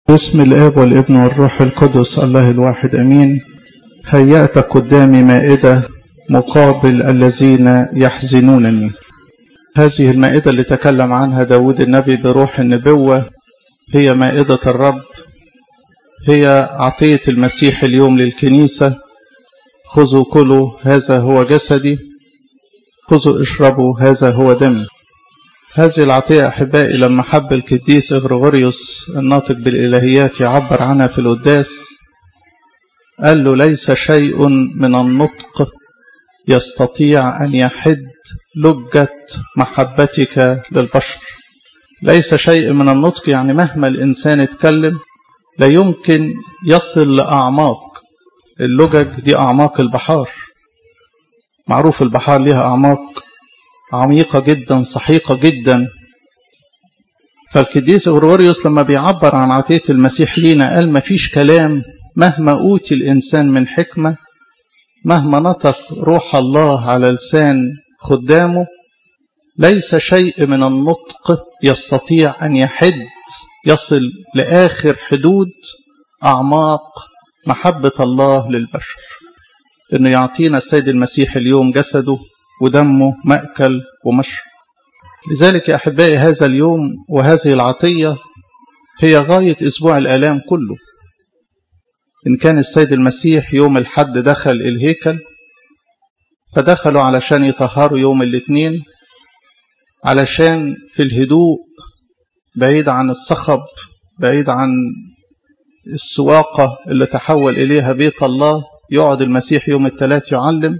باسم الآب والابن والروح القدس الله الواحد أمين هيأت قدامي مائدة مقابل الذين يحزنونني هذه المائدة اللي تكلم عنها داود النبي بروح النبوة هي مائدة الرب هي عطية المسيح اليوم للكنيسة خذوا كلوا هذا هو جسدي خذوا اشربوا هذا هو دمي هذه العطية أحبائي لما حب القديس إغريغوريوس الناطق بالإلهيات يعبر عنها في القداس قال له ليس شيء من النطق يستطيع أن يحد لجة محبتك للبشر ليس شيء من النطق يعني مهما الإنسان اتكلم لا يمكن يصل لأعماق اللجج دي أعماق البحار معروف البحار لها أعماق عميقة جدا سحيقة جدا فالقديس غرغوريوس لما بيعبر عن عطية المسيح لينا قال مفيش كلام مهما أوتي الإنسان من حكمة مهما نطق روح الله على لسان خدامه ليس شيء من النطق يستطيع أن يحد يصل لآخر حدود أعماق محبة الله للبشر إنه يعطينا السيد المسيح اليوم جسده ودمه مأكل ومشرب لذلك يا أحبائي هذا اليوم وهذه العطية هي غاية أسبوع الآلام كله إن كان السيد المسيح يوم الحد دخل الهيكل فدخلوا علشان يطهروا يوم الاثنين علشان في الهدوء بعيد عن الصخب بعيد عن السواقة اللي تحول إليها بيت الله يقعد المسيح يوم الثلاث يعلم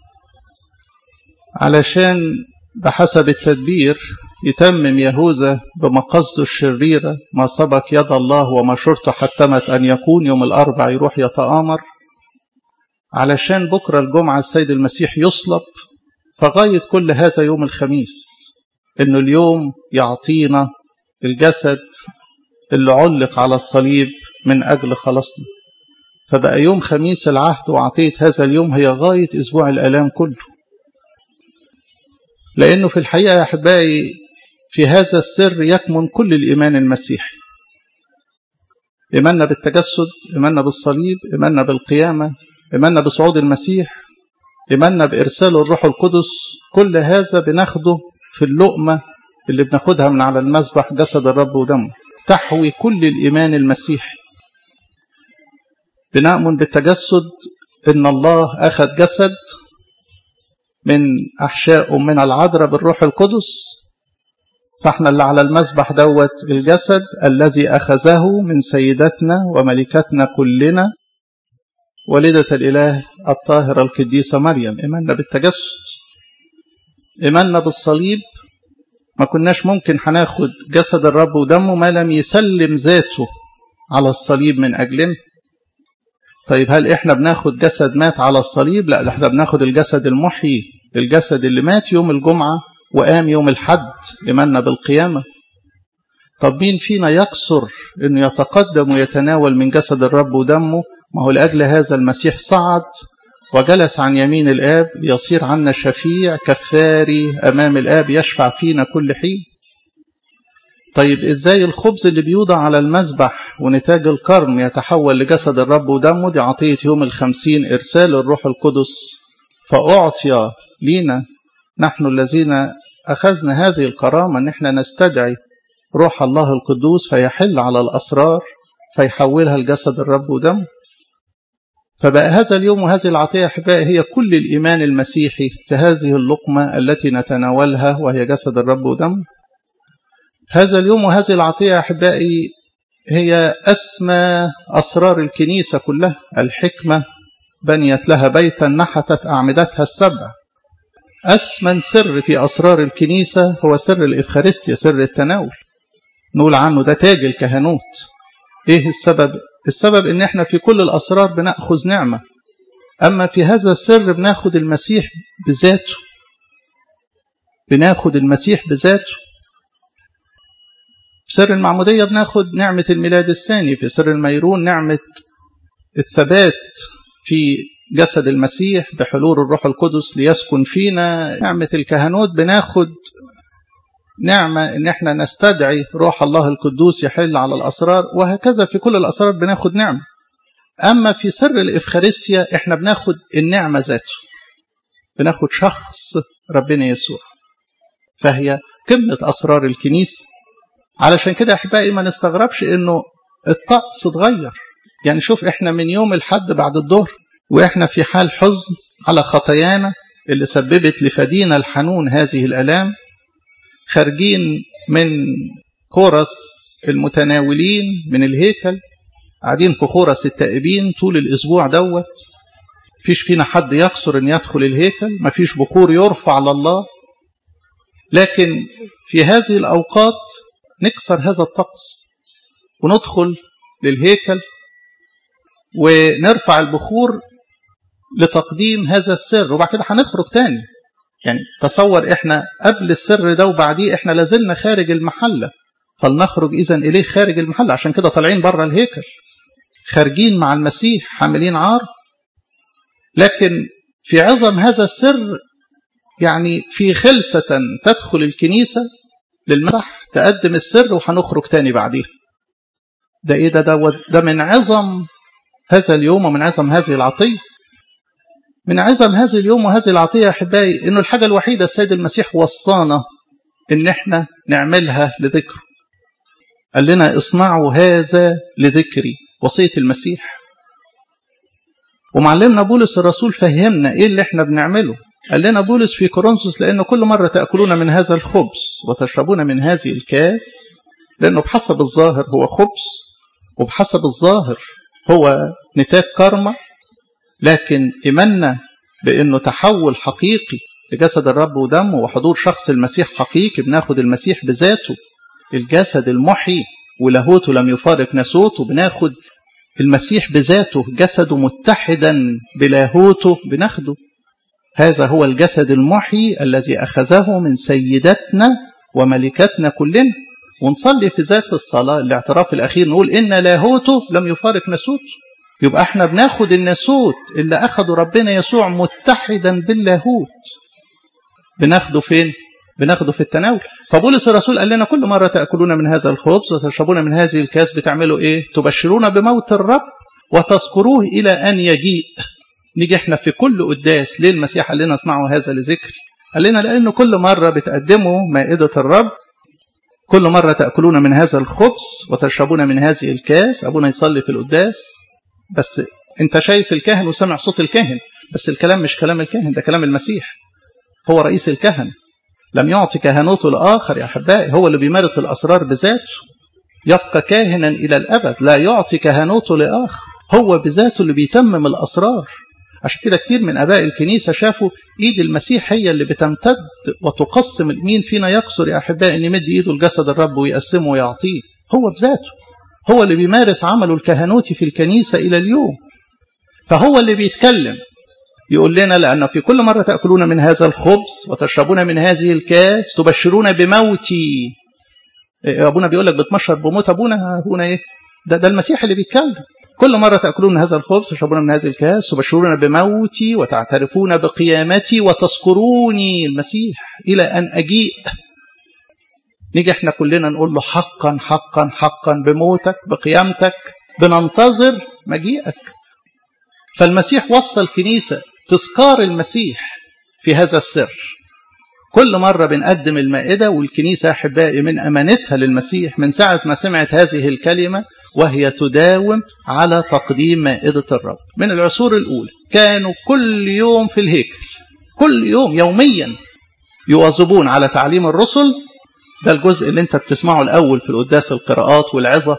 علشان بحسب التدبير يتمم يهوذا بمقصده الشريرة ما سبق يد الله وما شرطه حتمت أن يكون يوم الأربع يروح يتآمر علشان بكرة الجمعة السيد المسيح يصلب فغاية كل هذا يوم الخميس إنه اليوم يعطينا الجسد اللي علق على الصليب من أجل خلاصنا فبقى يوم خميس العهد وعطية هذا اليوم هي غاية أسبوع الآلام كله لأنه في الحقيقة يا أحبائي في هذا السر يكمن كل الإيمان المسيحي إيماننا بالتجسد إيماننا بالصليب إيماننا بالقيامة إيماننا بصعود المسيح إيماننا بإرسال الروح القدس كل هذا بناخده في اللقمة اللي بناخدها من على المذبح جسد الرب ودمه تحوي كل الإيمان المسيحي بنأمن بالتجسد إن الله أخذ جسد من أحشاء من العذراء بالروح القدس فاحنا اللي على المذبح دوت الجسد الذي أخذه من سيدتنا وملكتنا كلنا والدة الإله الطاهرة القديسة مريم إيماننا بالتجسد إيماننا بالصليب ما كناش ممكن هناخد جسد الرب ودمه ما لم يسلم ذاته على الصليب من أجلنا طيب هل احنا بناخد جسد مات على الصليب لا ده احنا بناخد الجسد المحيي الجسد اللي مات يوم الجمعة وقام يوم الحد إيماننا بالقيامة طب مين فينا يقصر انه يتقدم ويتناول من جسد الرب ودمه ما هو لأجل هذا المسيح صعد وجلس عن يمين الآب ليصير عنا شفيع كفاري أمام الآب يشفع فينا كل حين طيب إزاي الخبز اللي بيوضع على المذبح ونتاج الكرم يتحول لجسد الرب ودمه دي عطية يوم الخمسين إرسال الروح القدس فأعطي لينا نحن الذين أخذنا هذه الكرامة أن احنا نستدعي روح الله القدوس فيحل على الأسرار فيحولها لجسد الرب ودمه فبقى هذا اليوم وهذه العطية أحبائي هي كل الإيمان المسيحي في هذه اللقمة التي نتناولها وهي جسد الرب ودمه هذا اليوم وهذه العطية أحبائي هي أسمى أسرار الكنيسة كلها الحكمة بنيت لها بيتا نحتت أعمدتها السبع أسمى سر في أسرار الكنيسة هو سر الإفخارستيا سر التناول نقول عنه ده تاج الكهنوت إيه السبب؟ السبب إن إحنا في كل الأسرار بنأخذ نعمة أما في هذا السر بناخد المسيح بذاته بناخد المسيح بذاته في سر المعمودية بناخد نعمة الميلاد الثاني في سر الميرون نعمة الثبات في جسد المسيح بحلول الروح القدس ليسكن فينا نعمة الكهنوت بناخد نعمة ان احنا نستدعي روح الله القدوس يحل على الاسرار وهكذا في كل الاسرار بناخد نعمة اما في سر الافخارستيا احنا بناخد النعمة ذاته بناخد شخص ربنا يسوع فهي قمة اسرار الكنيسة علشان كده احبائي ما نستغربش انه الطقس اتغير يعني شوف احنا من يوم الحد بعد الظهر واحنا في حال حزن على خطايانا اللي سببت لفدينا الحنون هذه الالام خارجين من خورس المتناولين من الهيكل قاعدين في خورس التائبين طول الاسبوع دوت فيش فينا حد يقصر ان يدخل الهيكل مفيش بخور يرفع لله لكن في هذه الاوقات نكسر هذا الطقس وندخل للهيكل ونرفع البخور لتقديم هذا السر وبعد كده هنخرج تاني يعني تصور احنا قبل السر ده وبعديه احنا لازلنا خارج المحله فلنخرج اذا اليه خارج المحله عشان كده طالعين بره الهيكل خارجين مع المسيح حاملين عار لكن في عظم هذا السر يعني في خلسة تدخل الكنيسة للمسح تقدم السر وهنخرج تاني بعديه ده ايه ده ده, ده من عظم هذا اليوم ومن عظم هذه العطيه من عظم هذا اليوم وهذه العطية يا أحبائي إنه الحاجة الوحيدة السيد المسيح وصانا إن إحنا نعملها لذكره قال لنا اصنعوا هذا لذكري وصية المسيح ومعلمنا بولس الرسول فهمنا إيه اللي إحنا بنعمله قال لنا بولس في كورنثوس لأنه كل مرة تأكلون من هذا الخبز وتشربون من هذه الكاس لأنه بحسب الظاهر هو خبز وبحسب الظاهر هو نتاج كرمة لكن إيماننا بأنه تحول حقيقي لجسد الرب ودمه وحضور شخص المسيح حقيقي بناخد المسيح بذاته الجسد المحي ولاهوته لم يفارق ناسوته بناخد المسيح بذاته جسده متحدا بلاهوته بناخده هذا هو الجسد المحي الذي أخذه من سيدتنا وملكتنا كلنا ونصلي في ذات الصلاة الاعتراف الأخير نقول إن لاهوته لم يفارق ناسوته يبقى احنا بناخد الناسوت اللي اخده ربنا يسوع متحدا باللاهوت بناخده فين بناخده في التناول فبولس الرسول قال لنا كل مرة تأكلون من هذا الخبز وتشربون من هذه الكاس بتعملوا ايه تبشرون بموت الرب وتذكروه إلى أن يجيء نيجي احنا في كل قداس ليه المسيح قال لنا اصنعوا هذا لذكري قال لنا لأنه كل مرة بتقدموا مائدة الرب كل مرة تأكلون من هذا الخبز وتشربون من هذه الكاس أبونا يصلي في القداس بس انت شايف الكاهن وسمع صوت الكاهن بس الكلام مش كلام الكاهن ده كلام المسيح هو رئيس الكهنة لم يعطي كهنوته لآخر يا أحبائي هو اللي بيمارس الأسرار بذاته يبقى كاهنا إلى الأبد لا يعطي كهنوته لآخر هو بذاته اللي بيتمم الأسرار عشان كده كتير من أباء الكنيسة شافوا إيد المسيح هي اللي بتمتد وتقسم مين فينا يقصر يا أحبائي أن يمد إيده لجسد الرب ويقسمه ويعطيه هو بذاته هو اللي بيمارس عمله الكهنوتي في الكنيسة إلى اليوم فهو اللي بيتكلم يقول لنا لأن في كل مرة تأكلون من هذا الخبز وتشربون من هذه الكاس تبشرون بموتي أبونا بيقول لك بتمشر بموت أبونا أبونا إيه ده, ده المسيح اللي بيتكلم كل مرة تأكلون من هذا الخبز تشربون من هذه الكاس تبشرون بموتي وتعترفون بقيامتي وتذكروني المسيح إلى أن أجيء نيجي احنا كلنا نقول له حقا حقا حقا بموتك بقيامتك بننتظر مجيئك فالمسيح وصى الكنيسة تذكار المسيح في هذا السر كل مرة بنقدم المائدة والكنيسة أحبائي من أمانتها للمسيح من ساعة ما سمعت هذه الكلمة وهي تداوم على تقديم مائدة الرب من العصور الأولى كانوا كل يوم في الهيكل كل يوم يوميا يواظبون على تعليم الرسل ده الجزء اللي انت بتسمعه الأول في القداس القراءات والعظة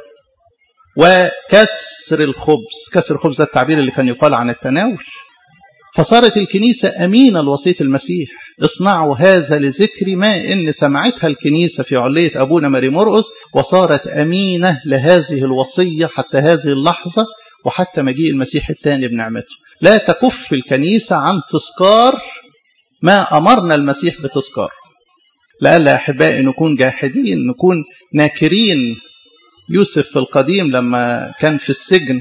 وكسر الخبز كسر الخبز ده التعبير اللي كان يقال عن التناول فصارت الكنيسة أمينة لوصية المسيح اصنعوا هذا لذكر ما إن سمعتها الكنيسة في علية أبونا ماري مرقس وصارت أمينة لهذه الوصية حتى هذه اللحظة وحتى مجيء المسيح الثاني بنعمته لا تكف الكنيسة عن تذكار ما أمرنا المسيح بتذكار لألا أحبائي نكون جاحدين نكون ناكرين يوسف في القديم لما كان في السجن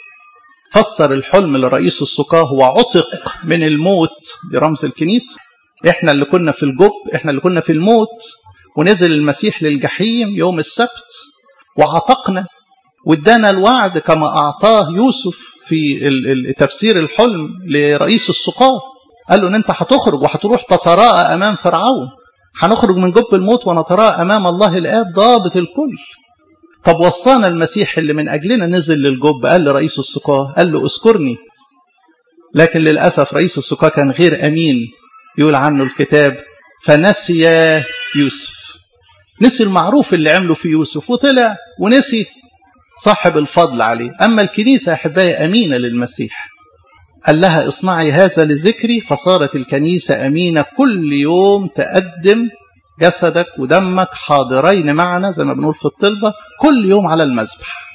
وفسر الحلم لرئيس السقاه وعتق من الموت دي رمز الكنيسة احنا اللي كنا في الجب احنا اللي كنا في الموت ونزل المسيح للجحيم يوم السبت وعتقنا وادانا الوعد كما اعطاه يوسف في تفسير الحلم لرئيس السقاة قال له ان انت هتخرج وهتروح تتراءى امام فرعون هنخرج من جب الموت ونتراءى امام الله الاب ضابط الكل طب وصانا المسيح اللي من اجلنا نزل للجب قال لرئيس السقاة قال له اذكرني لكن للاسف رئيس السقاة كان غير امين يقول عنه الكتاب فنسي يوسف نسي المعروف اللي عمله في يوسف وطلع ونسي صاحب الفضل عليه أما الكنيسة أحبائي أمينة للمسيح قال لها اصنعي هذا لذكري فصارت الكنيسة أمينة كل يوم تقدم جسدك ودمك حاضرين معنا زي ما بنقول في الطلبة كل يوم على المذبح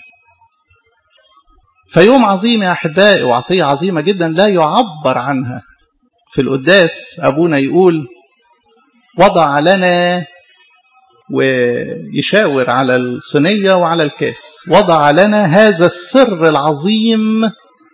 فيوم عظيم يا أحبائي وعطية عظيمة جدا لا يعبر عنها في القداس أبونا يقول وضع لنا ويشاور على الصينية وعلى الكاس وضع لنا هذا السر العظيم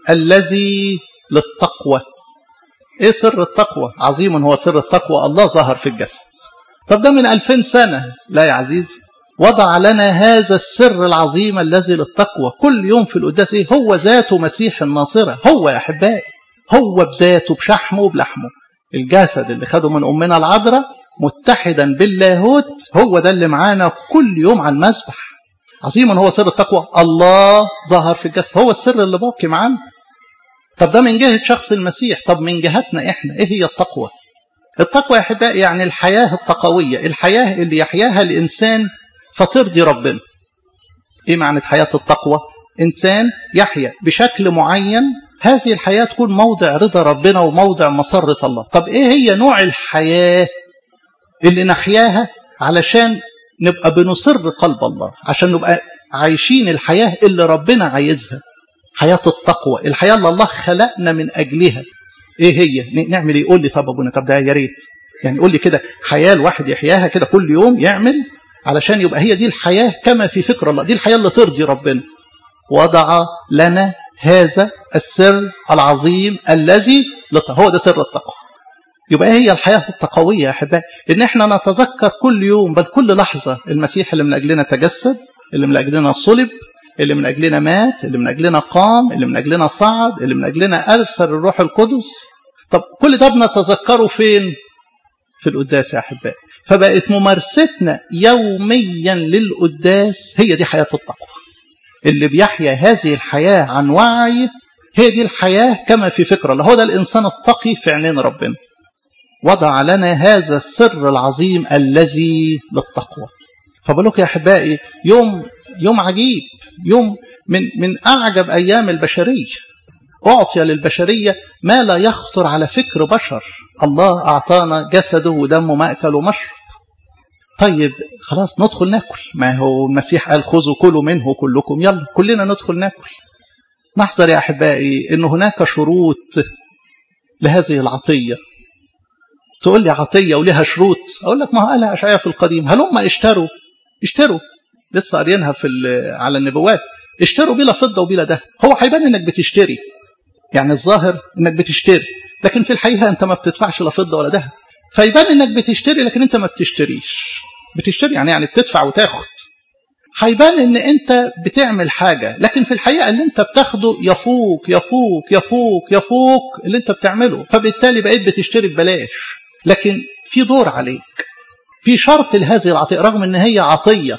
الذي للتقوى ايه سر التقوى عظيم هو سر التقوى الله ظهر في الجسد طب ده من ألفين سنة لا يا عزيزي وضع لنا هذا السر العظيم الذي للتقوى كل يوم في القداس ايه هو ذاته مسيح الناصرة هو يا أحبائي هو بذاته بشحمه وبلحمه الجسد اللي خده من أمنا العذراء متحدا باللاهوت هو ده اللي معانا كل يوم على المسبح عظيما هو سر التقوى الله ظهر في الجسد هو السر اللي باقي معانا طب ده من جهة شخص المسيح طب من جهتنا احنا ايه هي التقوى التقوى يا احبائي يعني الحياة التقوية الحياة اللي يحياها الإنسان فترضي ربنا ايه معنى حياة التقوى إنسان يحيا بشكل معين هذه الحياة تكون موضع رضا ربنا وموضع مسرة الله طب ايه هي نوع الحياة اللي نحياها علشان نبقى بنصر قلب الله عشان نبقى عايشين الحياة اللي ربنا عايزها حياة التقوى الحياة اللي الله خلقنا من أجلها ايه هي نعمل ايه قول لي طب ابونا طب ده يا ريت يعني قول لي كده حياة الواحد يحياها كده كل يوم يعمل علشان يبقى هي دي الحياة كما في فكر الله دي الحياة اللي ترضي ربنا وضع لنا هذا السر العظيم الذي هو ده سر التقوى يبقى هي الحياة التقوية يا أحبائي إن إحنا نتذكر كل يوم بل كل لحظة المسيح اللي من أجلنا تجسد اللي من أجلنا صلب اللي من أجلنا مات اللي من أجلنا قام اللي من أجلنا صعد اللي من أجلنا أرسل الروح القدس طب كل ده بنتذكره فين في القداس يا أحبائي فبقت ممارستنا يوميا للقداس هي دي حياة التقوى اللي بيحيا هذه الحياة عن وعي هي دي الحياة كما في فكرة الله هو ده الإنسان التقي في عينين ربنا وضع لنا هذا السر العظيم الذي للتقوى فبقولك يا أحبائي يوم يوم عجيب يوم من من أعجب أيام البشرية أعطي للبشرية ما لا يخطر على فكر بشر الله أعطانا جسده ودمه مأكل ومشرب طيب خلاص ندخل ناكل ما هو المسيح قال خذوا كلوا منه كلكم يلا كلنا ندخل ناكل نحذر يا أحبائي أن هناك شروط لهذه العطية تقول لي عطية ولها شروط أقول لك ما هو قالها أشعياء في القديم هلم اشتروا اشتروا لسه قارينها في على النبوات اشتروا بلا فضة وبلا ده هو هيبان انك بتشتري يعني الظاهر انك بتشتري لكن في الحقيقة انت ما بتدفعش لا فضة ولا ده فيبان انك بتشتري لكن انت ما بتشتريش بتشتري يعني يعني بتدفع وتاخد هيبان ان انت بتعمل حاجة لكن في الحقيقة اللي انت بتاخده يفوق يفوق يفوق يفوق اللي انت بتعمله فبالتالي بقيت بتشتري ببلاش لكن في دور عليك في شرط لهذه العطية رغم ان هي عطية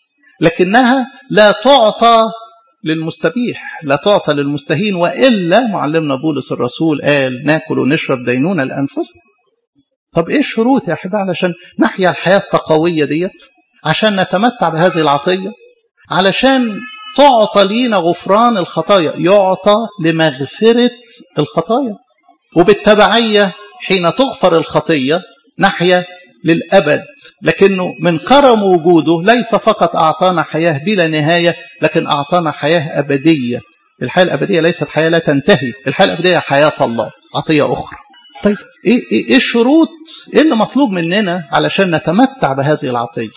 لكنها لا تعطى للمستبيح لا تعطى للمستهين وإلا معلمنا بولس الرسول قال ناكل ونشرب دينونة لأنفسنا طب إيه الشروط يا أحبائي علشان نحيا الحياة التقوية ديت عشان نتمتع بهذه العطية علشان تعطى لينا غفران الخطايا يعطى لمغفرة الخطايا وبالتبعية حين تغفر الخطية نحيا للأبد لكنه من كرم وجوده ليس فقط أعطانا حياة بلا نهاية لكن أعطانا حياة أبدية الحياة الأبدية ليست حياة لا تنتهي الحياة الأبدية حياة الله عطية أخرى طيب إيه, إيه, إيه الشروط إيه اللي مطلوب مننا علشان نتمتع بهذه العطية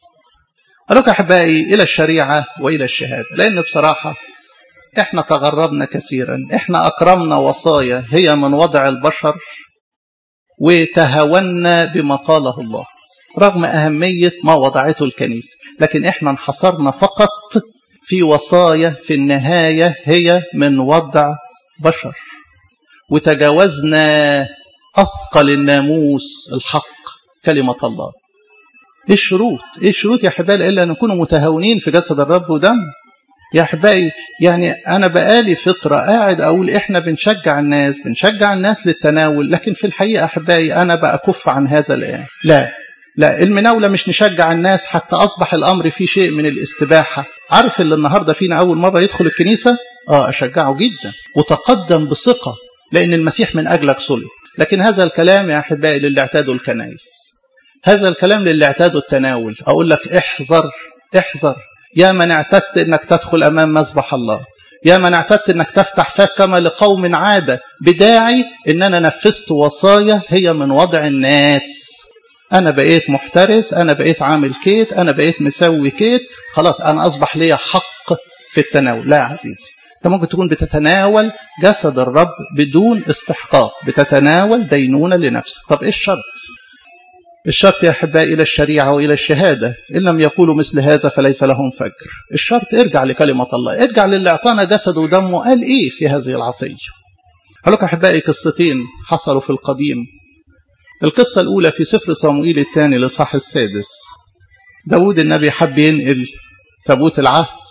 أقولك أحبائي إلى الشريعة وإلى الشهادة لأن بصراحة إحنا تغربنا كثيرا إحنا أكرمنا وصايا هي من وضع البشر وتهاونا بما قاله الله رغم أهمية ما وضعته الكنيسة لكن إحنا انحصرنا فقط في وصايا في النهاية هي من وضع بشر وتجاوزنا أثقل الناموس الحق كلمة الله ايه الشروط ايه الشروط يا احبائي الا ان نكون متهاونين في جسد الرب ودم يا احبائي يعني انا بقالي فتره قاعد اقول احنا بنشجع الناس بنشجع الناس للتناول لكن في الحقيقه احبائي انا بكف عن هذا الان لا لا المناوله مش نشجع الناس حتى اصبح الامر فيه شيء من الاستباحه عارف اللي النهارده فينا اول مره يدخل الكنيسه اه اشجعه جدا وتقدم بثقه لان المسيح من اجلك صلب لكن هذا الكلام يا احبائي للي اعتادوا الكنائس هذا الكلام للي اعتادوا التناول اقول لك احذر احذر يا من اعتدت انك تدخل امام مذبح الله يا من اعتدت انك تفتح فاك كما لقوم عاده بداعي ان انا نفذت وصايا هي من وضع الناس انا بقيت محترس انا بقيت عامل كيت انا بقيت مسوي كيت خلاص انا اصبح لي حق في التناول لا يا عزيزي انت ممكن تكون بتتناول جسد الرب بدون استحقاق بتتناول دينونه لنفسك طب ايه الشرط الشرط يا أحبائي إلى الشريعة وإلى الشهادة إن لم يقولوا مثل هذا فليس لهم فجر الشرط ارجع لكلمة الله ارجع للي أعطانا جسده ودمه قال إيه في هذه العطية هلوك أحبائي قصتين حصلوا في القديم القصة الأولى في سفر صموئيل الثاني لصح السادس داود النبي حب ينقل تابوت العهد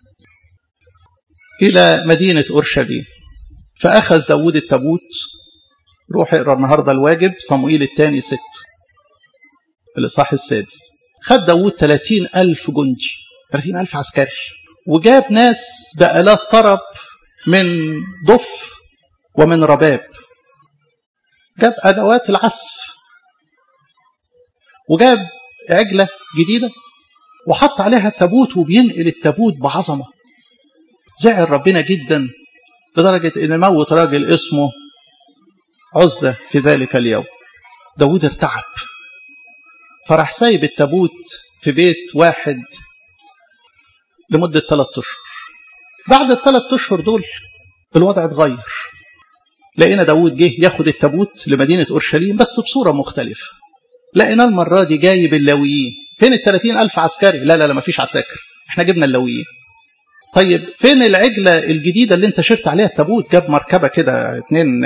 إلى مدينة أورشليم فأخذ داود التابوت روح اقرا النهارده الواجب صموئيل الثاني ست الإصحاح السادس خد داود 30 ألف جندي 30 ألف عسكري وجاب ناس بآلات طرب من ضف ومن رباب جاب أدوات العزف وجاب عجلة جديدة وحط عليها التابوت وبينقل التابوت بعظمة زعل ربنا جدا لدرجة إن موت راجل اسمه عزة في ذلك اليوم داود ارتعب فراح سايب التابوت في بيت واحد لمدة ثلاثة أشهر بعد الثلاث أشهر دول الوضع اتغير لقينا داود جه ياخد التابوت لمدينة أورشليم بس بصورة مختلفة لقينا المرة دي جايب اللاويين فين ال 30 ألف عسكري لا لا لا مفيش عساكر احنا جبنا اللاويين طيب فين العجلة الجديدة اللي انت شرت عليها التابوت جاب مركبة كده اتنين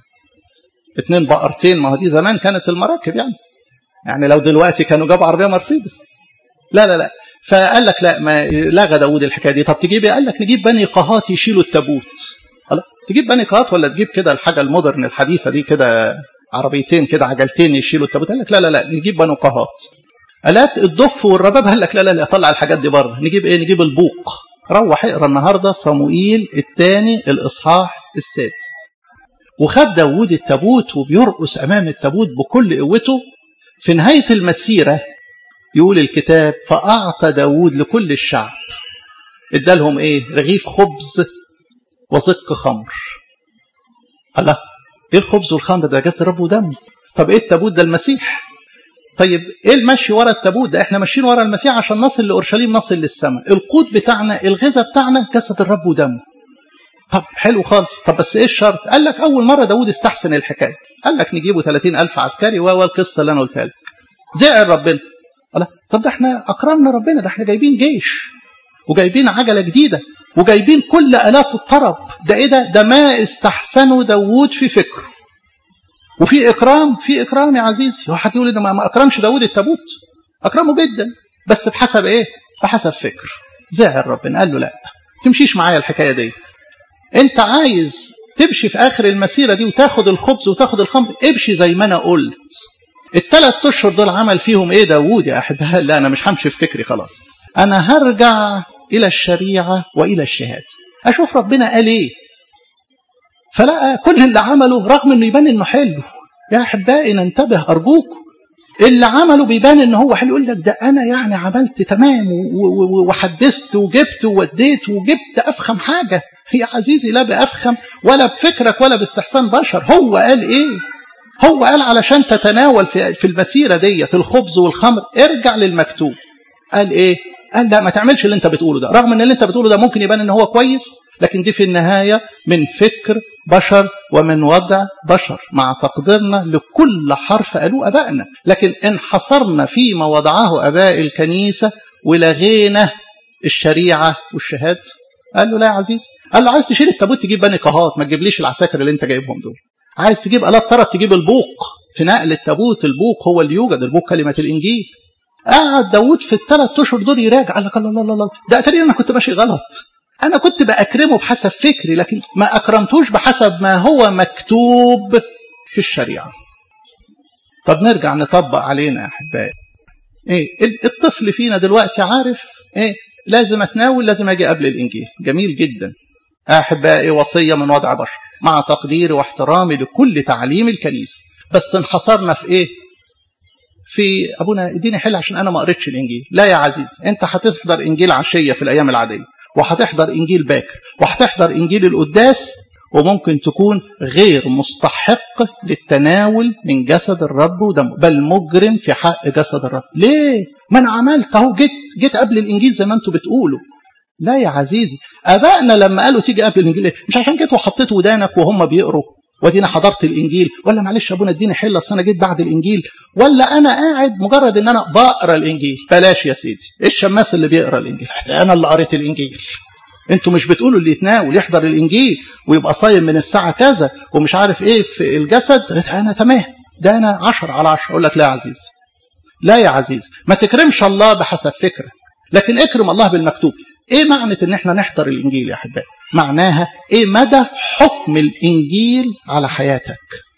اتنين بقرتين ما هو دي زمان كانت المراكب يعني يعني لو دلوقتي كانوا جابوا عربيه مرسيدس لا لا لا فقال لك لا ما لغى داوود الحكايه دي طب تجيب ايه؟ قال لك نجيب بني قهات يشيلوا التابوت تجيب بني قهات ولا تجيب كده الحاجه المودرن الحديثه دي كده عربيتين كده عجلتين يشيلوا التابوت قال لك لا لا لا نجيب بني قهات الات الضف والرباب قال لك لا لا لا طلع الحاجات دي بره نجيب ايه نجيب البوق روح اقرا النهارده صموئيل الثاني الاصحاح السادس وخد داوود التابوت وبيرقص امام التابوت بكل قوته في نهاية المسيرة يقول الكتاب فأعطى داود لكل الشعب ادالهم ايه رغيف خبز وزق خمر الله ايه الخبز والخمر ده جسد رب ودم طب ايه التابوت ده المسيح طيب ايه المشي ورا التابوت ده احنا ماشيين ورا المسيح عشان نصل لاورشليم نصل للسماء القوت بتاعنا الغذاء بتاعنا جسد الرب ودم طب حلو خالص طب بس ايه الشرط قال لك اول مره داود استحسن الحكايه قال لك نجيبه 30 ألف عسكري وهو القصة اللي أنا قلتها لك زعل ربنا قال طب ده احنا أكرمنا ربنا ده احنا جايبين جيش وجايبين عجلة جديدة وجايبين كل آلات الطرب ده ايه ده ده ما استحسنه داوود في فكره وفي إكرام في إكرام يا عزيزي هو حد يقول إن ما أكرمش داوود التابوت أكرمه جدا بس بحسب إيه بحسب فكر زعل ربنا قال له لا تمشيش معايا الحكاية ديت أنت عايز تمشي في آخر المسيرة دي وتاخد الخبز وتاخد الخمر امشي زي ما أنا قلت الثلاث أشهر دول عمل فيهم إيه داوود يا أحبها لا أنا مش همشي في فكري خلاص أنا هرجع إلى الشريعة وإلى الشهادة أشوف ربنا قال إيه فلقى كل اللي عمله رغم إنه يبان إنه حلو يا أحبائي ننتبه أرجوكم اللي عمله بيبان ان هو حلو يقول لك ده انا يعني عملت تمام وحدثت وجبت ووديت وجبت افخم حاجه يا عزيزي لا بافخم ولا بفكرك ولا باستحسان بشر هو قال ايه هو قال علشان تتناول في, في المسيره ديت الخبز والخمر ارجع للمكتوب قال ايه قال لا ما تعملش اللي انت بتقوله ده رغم ان اللي انت بتقوله ده ممكن يبان ان هو كويس لكن دي في النهايه من فكر بشر ومن وضع بشر مع تقديرنا لكل حرف قالوه أبائنا لكن انحصرنا فيما وضعه أباء الكنيسة ولغينا الشريعة والشهادة قال له لا يا عزيزي قال له عايز تشيل التابوت تجيب بني قهات ما تجيبليش العساكر اللي انت جايبهم دول عايز تجيب آلات طرب تجيب البوق في نقل التابوت البوق هو اللي يوجد البوق كلمة الإنجيل قعد داوود في الثلاث اشهر دول يراجع قال لك الله الله الله ده اتاري انا كنت ماشي غلط انا كنت باكرمه بحسب فكري لكن ما اكرمتوش بحسب ما هو مكتوب في الشريعه طب نرجع نطبق علينا يا احبائي ايه الطفل فينا دلوقتي عارف ايه لازم اتناول لازم اجي قبل الانجيل جميل جدا احبائي وصيه من وضع بشر مع تقديري واحترامي لكل تعليم الكنيسه بس انحصرنا في ايه في ابونا اديني حل عشان انا ما قريتش الانجيل لا يا عزيز انت هتحضر انجيل عشيه في الايام العاديه وهتحضر انجيل باكر وهتحضر انجيل القداس وممكن تكون غير مستحق للتناول من جسد الرب ودمه بل مجرم في حق جسد الرب ليه ما انا عملت اهو جيت جيت قبل الانجيل زي ما انتم بتقولوا لا يا عزيزي ابائنا لما قالوا تيجي قبل الانجيل مش عشان جيت وحطيت ودانك وهم بيقروا وادينا حضرت الانجيل ولا معلش يا ابونا اديني حله اصل انا جيت بعد الانجيل ولا انا قاعد مجرد ان انا بقرا الانجيل بلاش يا سيدي ايه الشماس اللي بيقرا الانجيل انا اللي قريت الانجيل انتوا مش بتقولوا اللي يتناول يحضر الانجيل ويبقى صايم من الساعه كذا ومش عارف ايه في الجسد انا تمام ده انا عشر على عشر اقول لك لا يا عزيز لا يا عزيز ما تكرمش الله بحسب فكرك لكن اكرم الله بالمكتوب ايه معنى ان احنا نحضر الانجيل يا احبائي معناها ايه مدى حكم الانجيل على حياتك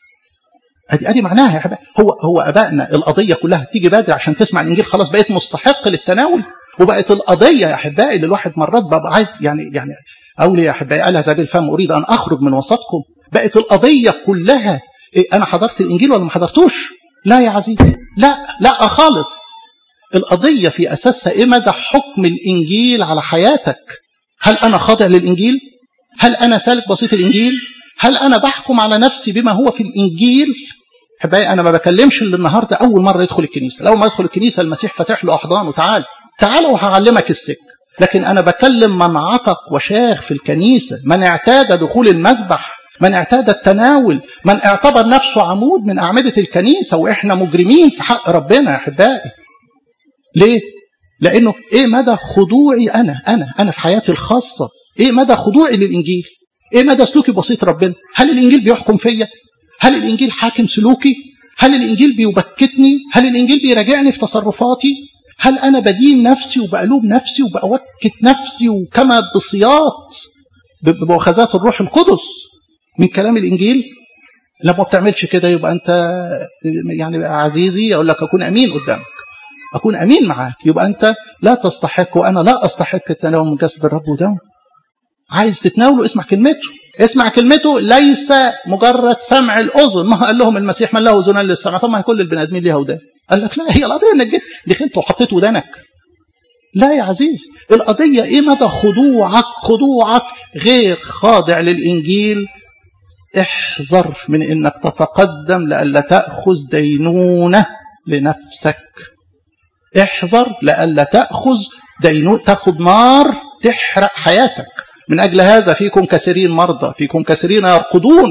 ادي ادي معناها يا احبائي هو هو ابائنا القضيه كلها تيجي بدري عشان تسمع الانجيل خلاص بقيت مستحق للتناول وبقت القضيه يا احبائي اللي الواحد مرات بقى عايز يعني يعني اولي يا احبائي قالها زي الفم اريد ان اخرج من وسطكم بقت القضيه كلها إيه انا حضرت الانجيل ولا ما حضرتوش لا يا عزيزي لا لا خالص القضيه في اساسها ايه مدى حكم الانجيل على حياتك هل انا خاضع للانجيل هل انا سالك بسيط الانجيل هل انا بحكم على نفسي بما هو في الانجيل احبائي انا ما بكلمش اللي النهارده اول مره يدخل الكنيسه اول ما يدخل الكنيسه المسيح فاتح له احضانه تعال تعال وهعلمك السك لكن انا بكلم من عتق وشاخ في الكنيسه من اعتاد دخول المسبح من اعتاد التناول من اعتبر نفسه عمود من اعمده الكنيسه واحنا مجرمين في حق ربنا يا احبائي ليه لانه ايه مدى خضوعي انا انا انا في حياتي الخاصه ايه مدى خضوعي للانجيل ايه مدى سلوكي بسيط ربنا هل الانجيل بيحكم فيا هل الانجيل حاكم سلوكي هل الانجيل بيبكتني هل الانجيل بيراجعني في تصرفاتي هل انا بدين نفسي وبقلوب نفسي وبأوكت نفسي وكما بصياط بمؤاخذات الروح القدس من كلام الانجيل لما ما بتعملش كده يبقى انت يعني عزيزي اقول لك اكون امين قدامك اكون امين معاك يبقى انت لا تستحق وانا لا استحق التناول من جسد الرب ودمه عايز تتناوله اسمع كلمته اسمع كلمته ليس مجرد سمع الاذن ما قال لهم المسيح من له اذنان للسمع طب ما كل البني ادمين ليها ودان قال لك لا هي القضيه انك جيت دخلت وحطيت ودانك لا يا عزيزي القضيه ايه مدى خضوعك خضوعك غير خاضع للانجيل احذر من انك تتقدم لئلا تاخذ دينونه لنفسك احذر لئلا تاخذ دينونه تاخذ نار تحرق حياتك من أجل هذا فيكم كثيرين مرضى فيكم كثيرين يرقدون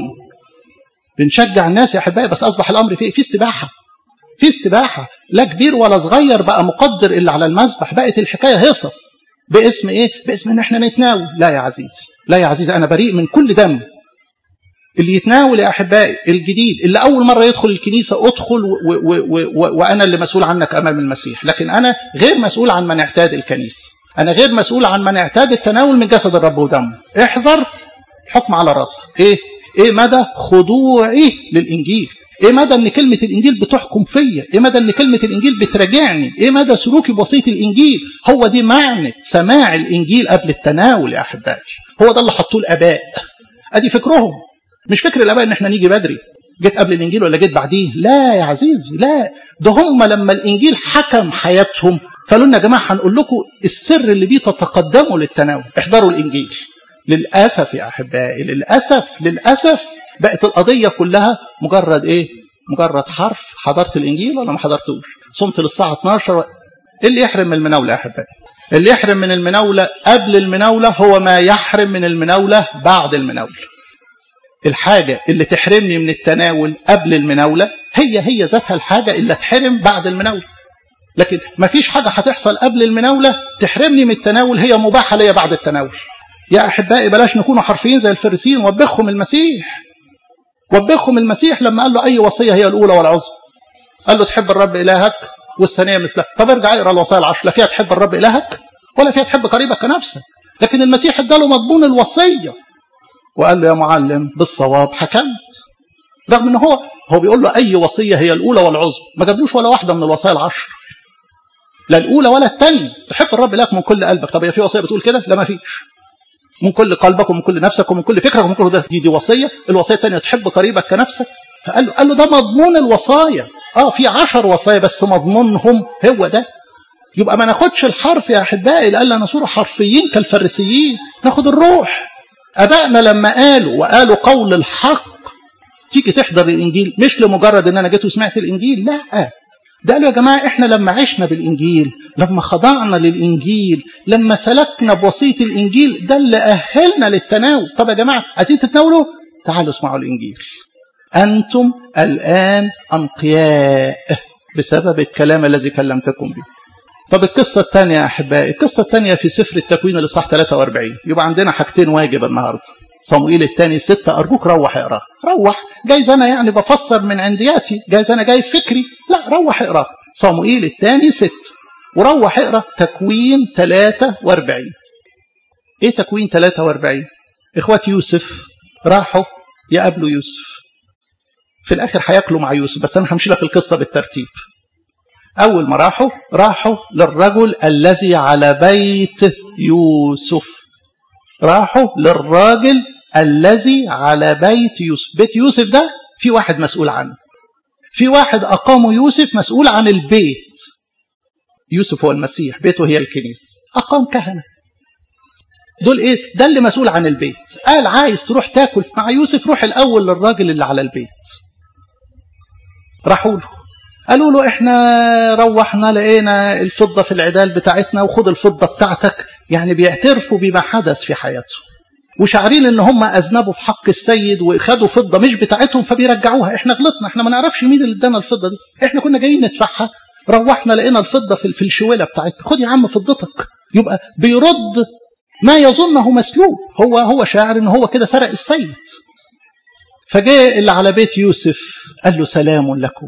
بنشجع الناس يا أحبائي بس أصبح الأمر فيه في استباحة في استباحة لا كبير ولا صغير بقى مقدر إلا على المذبح بقت الحكاية هيصة باسم إيه؟ باسم إن إحنا نتناول لا يا عزيزي لا يا عزيزي أنا بريء من كل دم اللي يتناول يا أحبائي الجديد اللي أول مرة يدخل الكنيسة أدخل و و و وأنا اللي مسؤول عنك أمام المسيح لكن أنا غير مسؤول عن من اعتاد الكنيسة أنا غير مسؤول عن من اعتاد التناول من جسد الرب ودمه احذر حكم على راسك إيه؟ إيه مدى خضوعي للإنجيل إيه مدى أن كلمة الإنجيل بتحكم فيا إيه مدى أن كلمة الإنجيل بتراجعني إيه مدى سلوكي بسيط الإنجيل هو دي معنى سماع الإنجيل قبل التناول يا أحبائي هو ده اللي حطوه الآباء أدي فكرهم مش فكر الآباء إن إحنا نيجي بدري جيت قبل الإنجيل ولا جيت بعديه لا يا عزيزي لا ده هم لما الإنجيل حكم حياتهم قالوا لنا يا جماعه هنقول لكم السر اللي بيه تتقدموا للتناول احضروا الانجيل للاسف يا احبائي للاسف للاسف بقت القضيه كلها مجرد ايه مجرد حرف حضرت الانجيل ولا ما حضرتوش صمت للساعه 12 اللي يحرم من المناوله يا احبائي اللي يحرم من المناوله قبل المناوله هو ما يحرم من المناوله بعد المناوله الحاجة اللي تحرمني من التناول قبل المناولة هي هي ذاتها الحاجة اللي تحرم بعد المناولة لكن ما فيش حاجة هتحصل قبل المناولة تحرمني من التناول هي مباحة ليا بعد التناول يا أحبائي بلاش نكونوا حرفيين زي الفريسيين وبخهم المسيح وبخهم المسيح لما قال له أي وصية هي الأولى والعظمى قال له تحب الرب إلهك والثانية مثلها طب ارجع اقرا الوصايا العشر لا فيها تحب الرب إلهك ولا فيها تحب قريبك كنفسك لكن المسيح اداله مضمون الوصية وقال له يا معلم بالصواب حكمت رغم ان هو هو بيقول له اي وصيه هي الاولى والعظمى ما جابلوش ولا واحده من الوصايا العشر لا الاولى ولا الثانيه تحب الرب لك من كل قلبك طب هي في وصيه بتقول كده لا ما فيش من كل قلبك ومن كل نفسك ومن كل فكرك ومن كل ده دي دي وصيه الوصيه الثانيه تحب قريبك كنفسك فقال له قال له ده مضمون الوصايا اه في عشر وصايا بس مضمونهم هو ده يبقى ما ناخدش الحرف يا احبائي لألا نصير حرفيين كالفريسيين ناخد الروح ابائنا لما قالوا وقالوا قول الحق تيجي تحضر الانجيل مش لمجرد ان انا جيت وسمعت الانجيل لا ده قالوا يا جماعه احنا لما عشنا بالانجيل لما خضعنا للانجيل لما سلكنا بوصيه الانجيل ده اللي اهلنا للتناول طب يا جماعه عايزين تتناولوا تعالوا اسمعوا الانجيل انتم الان انقياء بسبب الكلام الذي كلمتكم به طب القصة الثانية يا أحبائي القصة الثانية في سفر التكوين الإصحاح 43 يبقى عندنا حاجتين واجب النهاردة صموئيل الثاني ستة أرجوك روح اقرا روح جايز أنا يعني بفسر من عندياتي جايز أنا جاي فكري لا روح اقرا صموئيل الثاني ستة وروح اقرا تكوين 43 ايه تكوين 43 اخوات يوسف راحوا يقابلوا يوسف في الاخر هياكلوا مع يوسف بس انا همشي لك القصه بالترتيب أول ما راحوا راحوا للرجل الذي على بيت يوسف راحوا للراجل الذي على بيت يوسف بيت يوسف ده في واحد مسؤول عنه في واحد أقامه يوسف مسؤول عن البيت يوسف هو المسيح بيته هي الكنيسة أقام كهنة دول ايه ده اللي مسؤول عن البيت قال عايز تروح تاكل مع يوسف روح الاول للراجل اللي على البيت راحوا له قالوا له احنا روحنا لقينا الفضة في العدال بتاعتنا وخد الفضة بتاعتك يعني بيعترفوا بما حدث في حياته وشعرين ان هم اذنبوا في حق السيد وخدوا فضة مش بتاعتهم فبيرجعوها احنا غلطنا احنا ما نعرفش مين اللي ادانا الفضة دي احنا كنا جايين ندفعها روحنا لقينا الفضة في, في الشويلة بتاعتنا خد يا عم فضتك يبقى بيرد ما يظنه مسلوب هو هو شاعر ان هو كده سرق السيد فجاء اللي على بيت يوسف قال له سلام لكم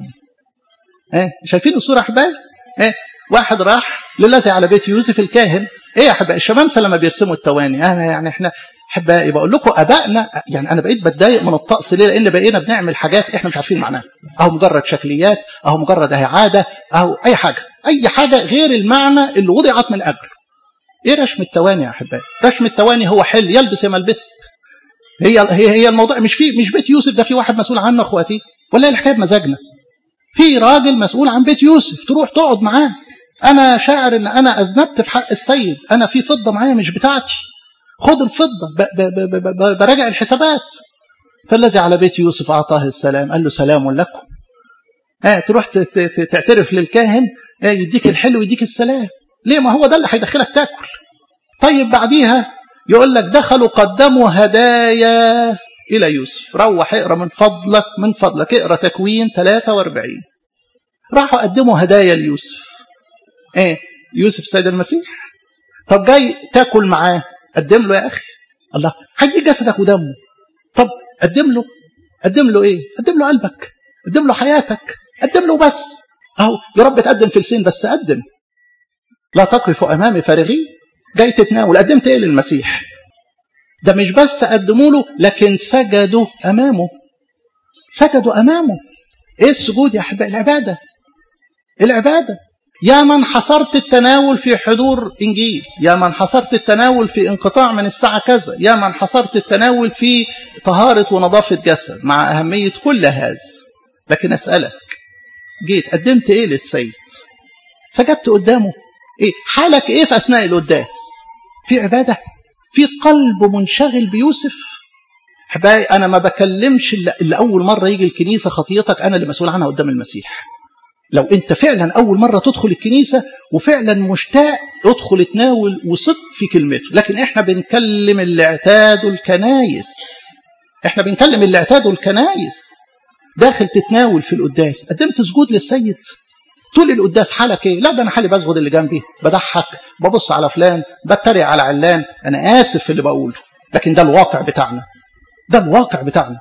ايه شايفين الصوره احبائي ايه واحد راح للذي على بيت يوسف الكاهن ايه يا احبائي الشمامسه لما بيرسموا التواني انا يعني احنا احبائي بقول لكم ابائنا يعني انا بقيت بتضايق من الطقس ليه لان بقينا بنعمل حاجات احنا مش عارفين معناها اهو مجرد شكليات اهو مجرد اهي عاده اهو اي حاجه اي حاجه غير المعنى اللي وضعت من اجله ايه رسم التواني يا احبائي رسم التواني هو حل يلبس يا ما يلبس هي هي هي الموضوع مش في مش بيت يوسف ده في واحد مسؤول عنه اخواتي ولا الحكايه بمزاجنا في راجل مسؤول عن بيت يوسف تروح تقعد معاه انا شاعر ان انا اذنبت في حق السيد انا في فضه معايا مش بتاعتي خد الفضه ب ب ب ب ب براجع الحسابات فالذي على بيت يوسف اعطاه السلام قال له سلام لكم آه تروح تعترف للكاهن آه يديك الحلو يديك السلام ليه ما هو ده اللي هيدخلك تاكل طيب بعديها يقول لك دخلوا قدموا هدايا إلى يوسف روح اقرا من فضلك من فضلك اقرا تكوين 43 راحوا قدموا هدايا ليوسف ايه يوسف سيد المسيح طب جاي تاكل معاه قدم له يا اخي الله هدي جسدك ودمه طب قدم له قدم له ايه قدم له قلبك قدم له حياتك قدم له بس اهو يا رب تقدم فلسين بس قدم لا تقف امامي فارغين جاي تتناول قدمت ايه للمسيح ده مش بس قدموا له لكن سجدوا امامه سجدوا امامه ايه السجود يا احبائي العباده العباده يا من حصرت التناول في حضور انجيل يا من حصرت التناول في انقطاع من الساعه كذا يا من حصرت التناول في طهاره ونظافه جسد مع اهميه كل هذا لكن اسالك جيت قدمت ايه للسيد سجدت قدامه ايه حالك ايه في اثناء القداس في عباده في قلب منشغل بيوسف احبائي انا ما بكلمش اللي اول مره يجي الكنيسه خطيتك انا اللي مسؤول عنها قدام المسيح لو انت فعلا اول مره تدخل الكنيسه وفعلا مشتاق ادخل تناول وثق في كلمته لكن احنا بنكلم اللي اعتادوا الكنايس احنا بنكلم اللي اعتادوا الكنايس داخل تتناول في القداس قدمت سجود للسيد طول القداس حالك ايه لا ده انا حالي بسجد اللي جنبي بضحك ببص على فلان بتريق على علان انا اسف في اللي بقوله لكن ده الواقع بتاعنا ده الواقع بتاعنا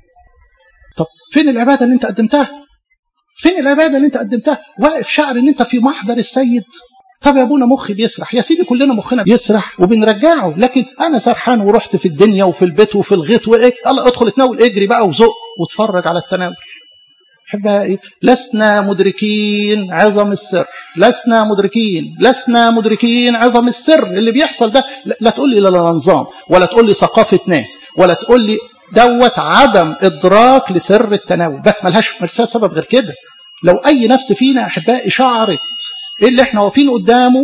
طب فين العباده اللي انت قدمتها فين العباده اللي انت قدمتها واقف شعر ان انت في محضر السيد طب يا ابونا مخي بيسرح يا سيدي كلنا مخنا بيسرح وبنرجعه لكن انا سرحان ورحت في الدنيا وفي البيت وفي الغيط وايه الله ادخل اتناول اجري بقى وزق واتفرج على التناول احبائي لسنا مدركين عظم السر لسنا مدركين لسنا مدركين عظم السر اللي بيحصل ده لا تقول لي لا لا نظام ولا تقول لي ثقافه ناس ولا تقول لي دوت عدم ادراك لسر التناول بس ملهاش ملهاش سبب غير كده لو اي نفس فينا احبائي شعرت ايه اللي احنا واقفين قدامه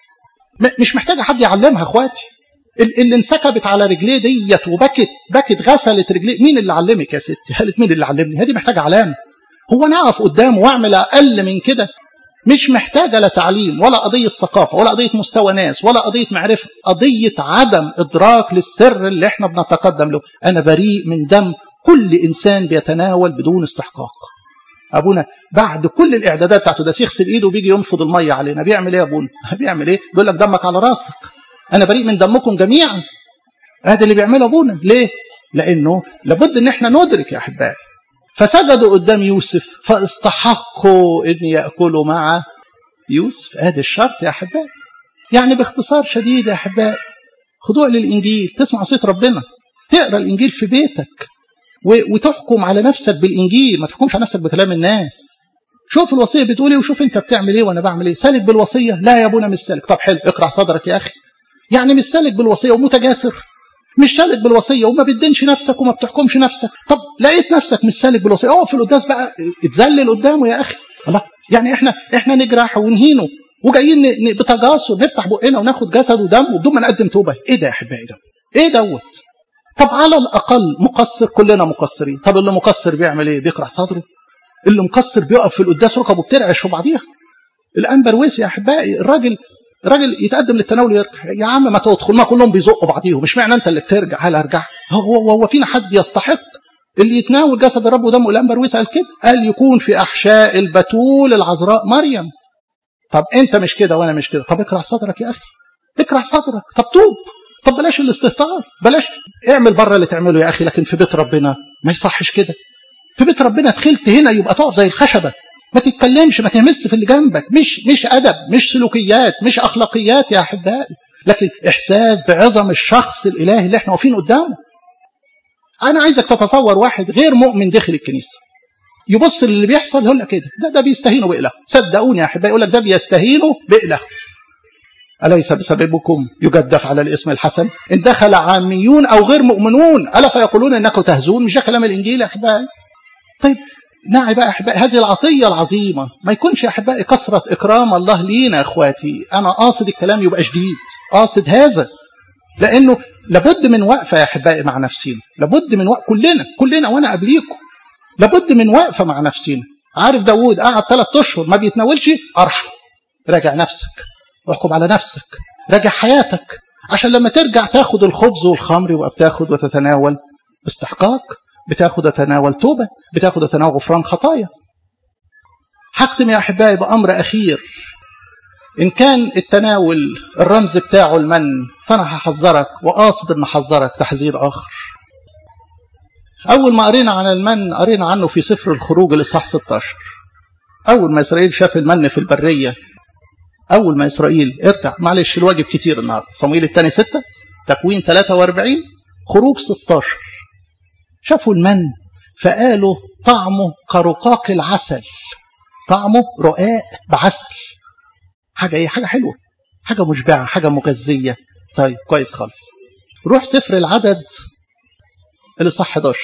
مش محتاجه حد يعلمها اخواتي اللي انسكبت على رجليه ديت وبكت بكت غسلت رجليه مين اللي علمك يا ستي قالت مين اللي علمني هذه محتاجه علامه هو انا اقف قدامه واعمل اقل من كده مش محتاجه لا تعليم ولا قضيه ثقافه ولا قضيه مستوى ناس ولا قضيه معرفه قضيه عدم ادراك للسر اللي احنا بنتقدم له انا بريء من دم كل انسان بيتناول بدون استحقاق ابونا بعد كل الاعدادات بتاعته ده يغسل ايده وبيجي ينفض الميه علينا بيعمل ايه يا ابونا بيعمل ايه بيقول لك دمك على راسك انا بريء من دمكم جميعا هذا اللي بيعمله ابونا ليه لانه لابد ان احنا ندرك يا احبائي فسجدوا قدام يوسف فاستحقوا ان ياكلوا مع يوسف ادي الشرط يا احبائي يعني باختصار شديد يا احبائي خضوع للانجيل تسمع صوت ربنا تقرا الانجيل في بيتك وتحكم على نفسك بالانجيل ما تحكمش على نفسك بكلام الناس شوف الوصيه بتقول ايه وشوف انت بتعمل ايه وانا بعمل ايه سالك بالوصيه لا يا ابونا مش سالك طب حلو اقرع صدرك يا اخي يعني مش سالك بالوصيه ومتجاسر مش سالك بالوصيه وما بتدينش نفسك وما بتحكمش نفسك طب لقيت نفسك مش سالك بالوصيه اقف في القداس بقى اتذلل قدامه يا اخي الله يعني احنا احنا نجرحه ونهينه وجايين بتجاسر نفتح بقنا وناخد جسد ودم وبدون ما نقدم توبه ايه ده يا احبائي دوت ايه دوت طب على الاقل مقصر كلنا مقصرين طب اللي مقصر بيعمل ايه بيكره صدره اللي مقصر بيقف في القداس ركبه بترعش في بعضيها الانبر ويس يا احبائي الراجل راجل يتقدم للتناول يرجع يا عم ما تدخل ما كلهم بيزقوا بعضيهم مش معنى انت اللي بترجع هل ارجع هو هو, هو فينا حد يستحق اللي يتناول جسد الرب ودمه الانبر ويس قال كده قال يكون في احشاء البتول العذراء مريم طب انت مش كده وانا مش كده طب اكره صدرك يا اخي اكره صدرك طب توب طب بلاش الاستهتار بلاش اعمل بره اللي تعمله يا اخي لكن في بيت ربنا ما يصحش كده في بيت ربنا دخلت هنا يبقى تقف زي الخشبه ما تتكلمش ما تهمس في اللي جنبك مش مش ادب مش سلوكيات مش اخلاقيات يا احبائي لكن احساس بعظم الشخص الالهي اللي احنا واقفين قدامه انا عايزك تتصور واحد غير مؤمن داخل الكنيسه يبص للي بيحصل يقول لك كده ده ده بيستهينوا بإله صدقوني يا احبائي يقول لك ده بيستهينوا بإله أليس بسببكم يجدف على الاسم الحسن إن دخل عاميون أو غير مؤمنون ألا فيقولون إنكم تهزون مش ده كلام الإنجيل يا أحبائي طيب نعي بقى أحبائي هذه العطية العظيمة ما يكونش يا أحبائي كثرة إكرام الله لينا يا أخواتي أنا قاصد الكلام يبقى شديد قاصد هذا لأنه لابد من وقفة يا أحبائي مع نفسنا لابد من وقفة كلنا كلنا وأنا قبليكم لابد من وقفة مع نفسنا عارف داوود قعد ثلاث أشهر ما بيتناولش أرحم راجع نفسك احكم على نفسك راجع حياتك عشان لما ترجع تاخد الخبز والخمر يبقى بتاخد وتتناول باستحقاق بتاخد وتناول توبة بتاخد وتناول غفران خطايا هختم يا أحبائي بأمر أخير إن كان التناول الرمز بتاعه المن فأنا هحذرك وقاصد أن أحذرك تحذير آخر أول ما قرينا عن المن قرينا عنه في سفر الخروج الإصحاح 16 أول ما إسرائيل شاف المن في البرية أول ما إسرائيل ارجع معلش الواجب كتير النهاردة صمويل الثاني 6 تكوين 43 خروج 16 شافوا المن فقالوا طعمه كرقاق العسل طعمه رقاق بعسل حاجة ايه حاجة حلوة حاجة مشبعة حاجة مغذية طيب كويس خالص روح سفر العدد اللي صح 11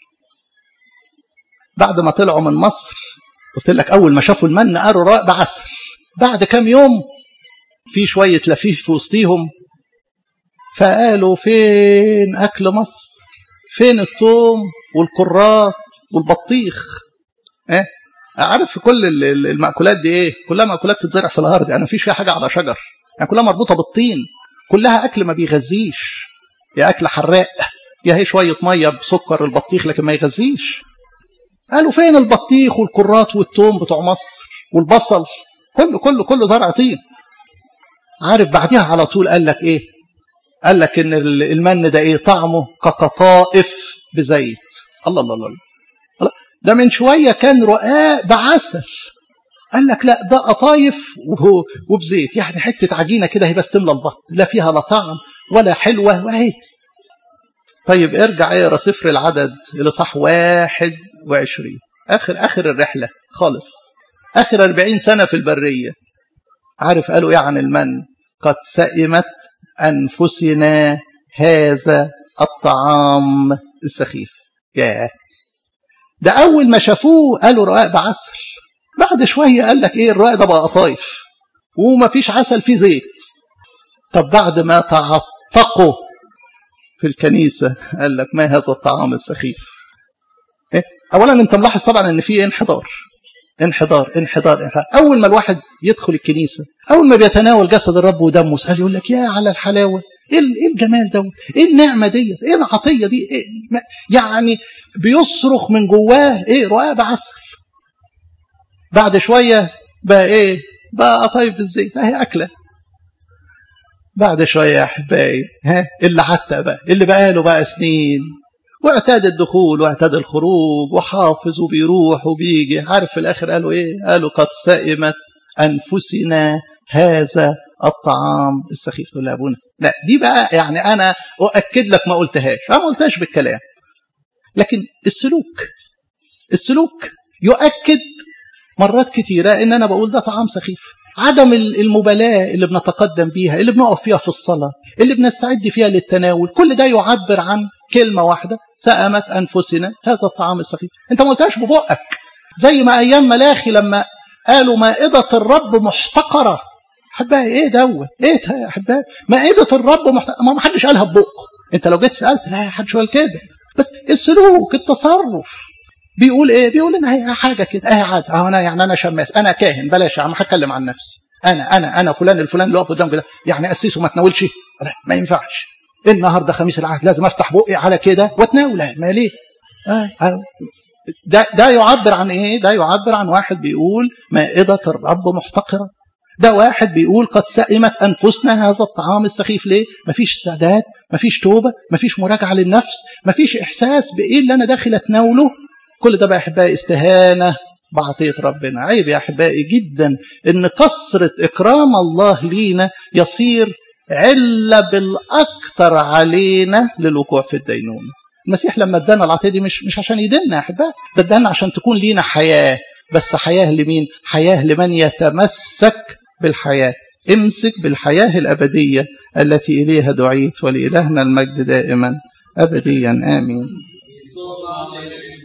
بعد ما طلعوا من مصر قلت لك أول ما شافوا المن قالوا رقاق بعسل بعد كام يوم في شوية لفيف في وسطيهم فقالوا فين أكل مصر فين الثوم والكرات والبطيخ ايه عارف كل المأكولات دي ايه كلها مأكولات تتزرع في الارض يعني مفيش فيها حاجه على شجر يعني كلها مربوطه بالطين كلها اكل ما بيغذيش يا اكل حراق يا هي شوية مية بسكر البطيخ لكن ما يغذيش قالوا فين البطيخ والكرات والثوم بتوع مصر والبصل كله كله كله زرع طين عارف بعدها على طول قال لك ايه قال لك ان المن ده ايه طعمه كقطائف بزيت الله الله الله, الله. ده من شويه كان رقاق بعسل قال لك لا ده قطايف وبزيت يعني حته عجينه كده هي بس تملى البطن لا فيها لا طعم ولا حلوه واهي طيب ارجع اقرا سفر العدد اللي صح واحد وعشرين اخر اخر الرحله خالص اخر أربعين سنه في البريه عارف قالوا ايه عن المن قد سئمت انفسنا هذا الطعام السخيف ياه ده اول ما شافوه قالوا رقاق بعسل بعد شويه قال لك ايه الرقاق ده بقى قطايف وما فيش عسل فيه زيت طب بعد ما تعتقوا في الكنيسة قال لك ما هذا الطعام السخيف إيه؟ أولا أنت ملاحظ طبعا أن في انحدار انحدار انحدار انحدار أول ما الواحد يدخل الكنيسة أول ما بيتناول جسد الرب ودمه سهل يقول لك يا على الحلاوة ايه الجمال ده ايه النعمه ديت ايه العطيه دي إيه يعني بيصرخ من جواه ايه رقاق بعسل بعد شويه بقى ايه بقى قطايف بالزيت اهي اكله بعد شويه يا احبائي ها اللي حتى بقى اللي بقى له بقى سنين واعتاد الدخول واعتاد الخروج وحافظ وبيروح وبيجي عارف في الاخر قالوا ايه قالوا قد سئمت انفسنا هذا الطعام السخيف تقول ابونا لا دي بقى يعني انا اؤكد لك ما قلتهاش انا ما قلتهاش بالكلام لكن السلوك السلوك يؤكد مرات كتيره ان انا بقول ده طعام سخيف عدم المبالاة اللي بنتقدم بيها اللي بنقف فيها في الصلاة اللي بنستعد فيها للتناول كل ده يعبر عن كلمة واحدة سأمت أنفسنا هذا الطعام السخيف انت ما قلتهاش ببقك زي ما أيام ملاخي لما قالوا مائدة الرب محتقرة أحبائي إيه دوت إيه ده يا أحبائي مائدة الرب محتقرة ما حدش قالها ببقه أنت لو جيت سألت لا حدش قال كده بس السلوك التصرف بيقول ايه بيقول ان هي حاجه كده اهي عادي اهو انا يعني انا شماس انا كاهن بلاش يا عم هتكلم عن نفسي انا انا انا فلان الفلان اللي واقف قدام كده يعني اسسه ما تناولش لا ما ينفعش النهارده خميس العهد لازم افتح بقي على كده واتناول ما ليه آه آه ده ده يعبر عن ايه ده يعبر عن واحد بيقول مائده الرب محتقره ده واحد بيقول قد سئمت انفسنا هذا الطعام السخيف ليه مفيش استعداد مفيش توبه مفيش مراجعه للنفس مفيش احساس بايه اللي انا داخل اتناوله كل ده بقى احبائي استهانه بعطيه ربنا عيب يا احبائي جدا ان كثره اكرام الله لينا يصير عله بالاكثر علينا للوقوع في الدينونه المسيح لما ادانا العطيه دي مش مش عشان يدينا يا احبائي ده ادانا عشان تكون لينا حياه بس حياه لمين حياه لمن يتمسك بالحياه امسك بالحياه الابديه التي اليها دعيت ولالهنا المجد دائما ابديا امين